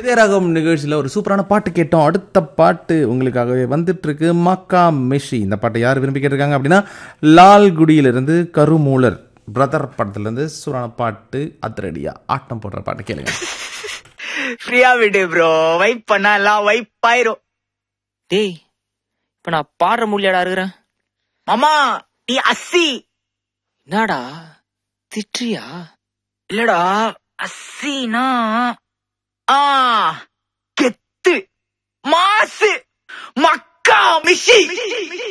இதயராகம் நிகழ்ச்சியில் ஒரு சூப்பரான பாட்டு கேட்டோம் அடுத்த பாட்டு உங்களுக்காகவே வந்துட்டு இருக்கு மக்கா மெஷி இந்த பாட்டை யார் விரும்பி கேட்டிருக்காங்க அப்படின்னா லால்குடியிலிருந்து கருமூலர் பிரதர் படத்துலேருந்து சூப்பரான பாட்டு அதிரடியா ஆட்டம் போடுற பாட்டு கேளுங்க ஃப்ரீயா விடு ப்ரோ வைப் பண்ணா எல்லாம் வைப் ஆயிரும் டேய் இப்ப நான் பாடுற முடியாடா இருக்கிறேன் மாமா நீ அஸ்ஸி என்னடா திட்டுறியா இல்லடா அஸ்ஸினா ஆ கெத்து மாசு மக்கா மிஷி